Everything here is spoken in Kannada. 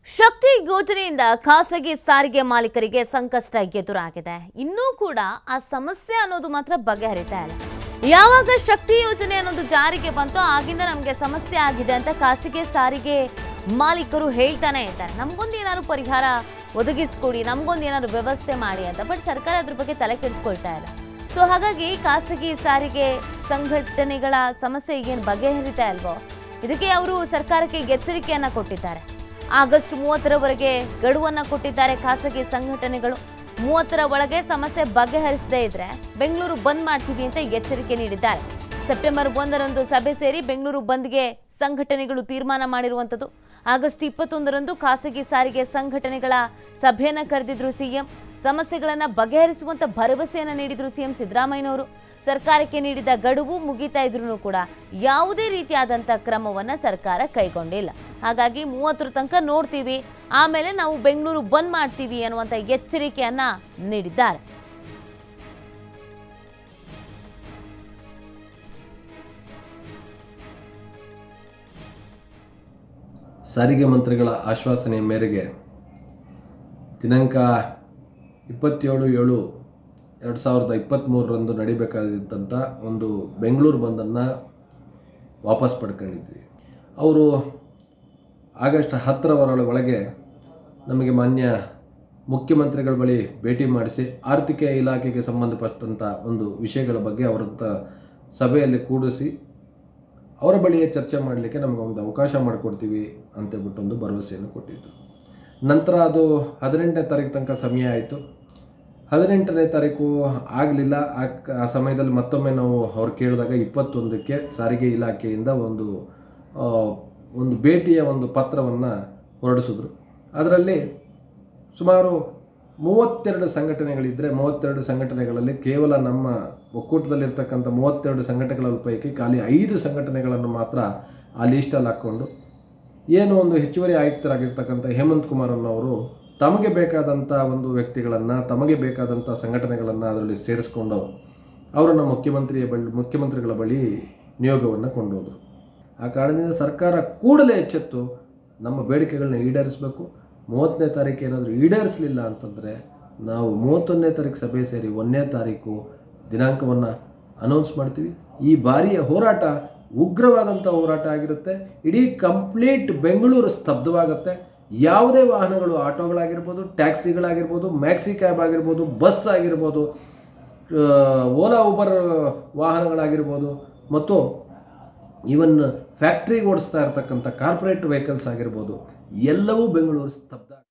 ಶಕ್ತಿ ಯೋಜನೆಯಿಂದ ಖಾಸಗಿ ಸಾರಿಗೆ ಮಾಲೀಕರಿಗೆ ಸಂಕಷ್ಟ ಎದುರಾಗಿದೆ ಇನ್ನೂ ಕೂಡ ಆ ಸಮಸ್ಯೆ ಅನ್ನೋದು ಮಾತ್ರ ಬಗೆಹರಿತಾ ಇಲ್ಲ ಯಾವಾಗ ಶಕ್ತಿ ಯೋಜನೆ ಅನ್ನೋದು ಜಾರಿಗೆ ಬಂತೋ ಆಗಿಂದ ನಮಗೆ ಸಮಸ್ಯೆ ಆಗಿದೆ ಅಂತ ಖಾಸಗಿ ಸಾರಿಗೆ ಮಾಲೀಕರು ಹೇಳ್ತಾನೆ ಇದ್ದಾರೆ ನಮಗೊಂದು ಏನಾದ್ರು ಪರಿಹಾರ ಒದಗಿಸ್ಕೊಡಿ ನಮಗೊಂದು ಏನಾದ್ರು ವ್ಯವಸ್ಥೆ ಮಾಡಿ ಅಂತ ಬಟ್ ಸರ್ಕಾರ ಅದ್ರ ಬಗ್ಗೆ ತಲೆ ಕೆಡಿಸ್ಕೊಳ್ತಾ ಇಲ್ಲ ಸೊ ಹಾಗಾಗಿ ಖಾಸಗಿ ಸಾರಿಗೆ ಸಂಘಟನೆಗಳ ಸಮಸ್ಯೆ ಏನು ಬಗೆಹರಿತಾ ಇಲ್ವೋ ಇದಕ್ಕೆ ಅವರು ಸರ್ಕಾರಕ್ಕೆ ಎಚ್ಚರಿಕೆಯನ್ನ ಕೊಟ್ಟಿದ್ದಾರೆ ಆಗಸ್ಟ್ ಮೂವತ್ತರವರೆಗೆ ಗಡುವನ್ನ ಕೊಟ್ಟಿದ್ದಾರೆ ಖಾಸಗಿ ಸಂಘಟನೆಗಳು ಮೂವತ್ತರ ಒಳಗೆ ಸಮಸ್ಯೆ ಬಗೆಹರಿಸದೇ ಇದ್ರೆ ಬೆಂಗಳೂರು ಬಂದ್ ಮಾಡ್ತೀವಿ ಅಂತ ಎಚ್ಚರಿಕೆ ನೀಡಿದ್ದಾರೆ ಸೆಪ್ಟೆಂಬರ್ ಒಂದರಂದು ಸಭೆ ಸೇರಿ ಬೆಂಗಳೂರು ಬಂದ್ಗೆ ಸಂಘಟನೆಗಳು ತೀರ್ಮಾನ ಮಾಡಿರುವಂಥದ್ದು ಆಗಸ್ಟ್ ಇಪ್ಪತ್ತೊಂದರಂದು ಖಾಸಗಿ ಸಾರಿಗೆ ಸಂಘಟನೆಗಳ ಸಭೆಯನ್ನ ಕರೆದಿದ್ರು ಸಿಎಂ ಸಮಸ್ಯೆಗಳನ್ನ ಬಗೆಹರಿಸುವಂತ ಭರವಸೆಯನ್ನ ನೀಡಿದ್ರು ಸಿಎಂ ಸಿದ್ದರಾಮಯ್ಯನವರು ಸರ್ಕಾರಕ್ಕೆ ನೀಡಿದ ಗಡುವು ಮುಗಿತಾ ಇದ್ರೂ ಕೂಡ ಯಾವುದೇ ರೀತಿಯಾದಂಥ ಕ್ರಮವನ್ನ ಸರ್ಕಾರ ಕೈಗೊಂಡಿಲ್ಲ ಹಾಗಾಗಿ ಮೂವತ್ತರ ತನಕ ನೋಡ್ತೀವಿ ಆಮೇಲೆ ನಾವು ಬೆಂಗಳೂರು ಬಂದ್ ಮಾಡ್ತೀವಿ ಅನ್ನುವಂಥ ಎಚ್ಚರಿಕೆಯನ್ನ ನೀಡಿದ್ದಾರೆ ಸಾರಿಗೆ ಮಂತ್ರಿಗಳ ಆಶ್ವಾಸನೆ ಮೇರೆಗೆ ದಿನಾಂಕ ಇಪ್ಪತ್ತೇಳು ಏಳು ಎರಡು ಸಾವಿರದ ಇಪ್ಪತ್ತ್ಮೂರರಂದು ನಡಿಬೇಕಾದಂಥ ಒಂದು ಬೆಂಗಳೂರು ಬಂದನ್ನು ವಾಪಸ್ ಪಡ್ಕೊಂಡಿದ್ವಿ ಅವರು ಆಗಸ್ಟ್ ಹತ್ತರವರ ಒಳಗೆ ನಮಗೆ ಮಾನ್ಯ ಮುಖ್ಯಮಂತ್ರಿಗಳ ಬಳಿ ಭೇಟಿ ಮಾಡಿಸಿ ಆರ್ಥಿಕ ಇಲಾಖೆಗೆ ಸಂಬಂಧಪಟ್ಟಂಥ ಒಂದು ವಿಷಯಗಳ ಬಗ್ಗೆ ಅವರಂಥ ಸಭೆಯಲ್ಲಿ ಕೂಡಿಸಿ ಅವರ ಬಳಿಯೇ ಚರ್ಚೆ ಮಾಡಲಿಕ್ಕೆ ನಮಗೆ ಒಂದು ಅವಕಾಶ ಮಾಡಿಕೊಡ್ತೀವಿ ಅಂತೇಳ್ಬಿಟ್ಟು ಒಂದು ಭರವಸೆಯನ್ನು ಕೊಟ್ಟಿದ್ದು ನಂತರ ಅದು ಹದಿನೆಂಟನೇ ತಾರೀಕು ತನಕ ಸಮಯ ಆಯಿತು ಹದಿನೆಂಟನೇ ತಾರೀಕು ಆಗಲಿಲ್ಲ ಆ ಕ- ಆ ಸಮಯದಲ್ಲಿ ಮತ್ತೊಮ್ಮೆ ನಾವು ಅವ್ರು ಕೇಳಿದಾಗ ಇಪ್ಪತ್ತೊಂದಕ್ಕೆ ಸಾರಿಗೆ ಇಲಾಖೆಯಿಂದ ಒಂದು ಆ, ಒಂದು ಭೇಟಿಯ ಒಂದು ಪತ್ರವನ್ನು ಹೊರಡಿಸಿದ್ರು ಅದರಲ್ಲಿ ಸುಮಾರು ಮೂವತ್ತೆರಡು ಸಂಘಟನೆಗಳಿದ್ದರೆ ಮೂವತ್ತೆರಡು ಸಂಘಟನೆಗಳಲ್ಲಿ ಕೇವಲ ನಮ್ಮ ಒಕ್ಕೂಟದಲ್ಲಿರ್ತಕ್ಕಂಥ ಮೂವತ್ತೆರಡು ಸಂಘಟನೆಗಳ ಪೈಕಿ ಖಾಲಿ ಐದು ಸಂಘಟನೆಗಳನ್ನು ಮಾತ್ರ ಆ ಲೀಸ್ಟಲ್ಲಿ ಹಾಕ್ಕೊಂಡು ಏನು ಒಂದು ಹೆಚ್ಚುವರಿ ಆಯುಕ್ತರಾಗಿರ್ತಕ್ಕಂಥ ಹೇಮಂತ್ ಕುಮಾರ್ ಅನ್ನೋರು ತಮಗೆ ಬೇಕಾದಂಥ ಒಂದು ವ್ಯಕ್ತಿಗಳನ್ನು ತಮಗೆ ಬೇಕಾದಂಥ ಸಂಘಟನೆಗಳನ್ನು ಅದರಲ್ಲಿ ಸೇರಿಸ್ಕೊಂಡು ಅವರನ್ನು ಮುಖ್ಯಮಂತ್ರಿಯ ಬಳಿ ಮುಖ್ಯಮಂತ್ರಿಗಳ ಬಳಿ ನಿಯೋಗವನ್ನು ಕೊಂಡೋದ್ರು ಆ ಕಾರಣದಿಂದ ಸರ್ಕಾರ ಕೂಡಲೇ ಎಚ್ಚೆತ್ತು ನಮ್ಮ ಬೇಡಿಕೆಗಳನ್ನ ಈಡೇರಿಸಬೇಕು ಮೂವತ್ತನೇ ತಾರೀಕು ಏನಾದರೂ ಈಡೇರಿಸಲಿಲ್ಲ ಅಂತಂದರೆ ನಾವು ಮೂವತ್ತೊಂದನೇ ತಾರೀಕು ಸಭೆ ಸೇರಿ ಒಂದನೇ ತಾರೀಕು ದಿನಾಂಕವನ್ನು ಅನೌನ್ಸ್ ಮಾಡ್ತೀವಿ ಈ ಬಾರಿಯ ಹೋರಾಟ ಉಗ್ರವಾದಂಥ ಹೋರಾಟ ಆಗಿರುತ್ತೆ ಇಡೀ ಕಂಪ್ಲೀಟ್ ಬೆಂಗಳೂರು ಸ್ತಬ್ಧವಾಗುತ್ತೆ ಯಾವುದೇ ವಾಹನಗಳು ಆಟೋಗಳಾಗಿರ್ಬೋದು ಟ್ಯಾಕ್ಸಿಗಳಾಗಿರ್ಬೋದು ಮ್ಯಾಕ್ಸಿ ಕ್ಯಾಬ್ ಆಗಿರ್ಬೋದು ಬಸ್ ಆಗಿರ್ಬೋದು ಆ, ಓಲಾ ಉಬರ್ ವಾಹನಗಳಾಗಿರ್ಬೋದು ಮತ್ತು ಈವನ್ ಫ್ಯಾಕ್ಟ್ರಿಗೆ ಓಡಿಸ್ತಾ ಇರ್ತಕ್ಕಂಥ ಕಾರ್ಪೊರೇಟ್ ವೆಹಿಕಲ್ಸ್ ಆಗಿರ್ಬೋದು ಎಲ್ಲವೂ ಬೆಂಗಳೂರು ಸ್ತಬ್ಧ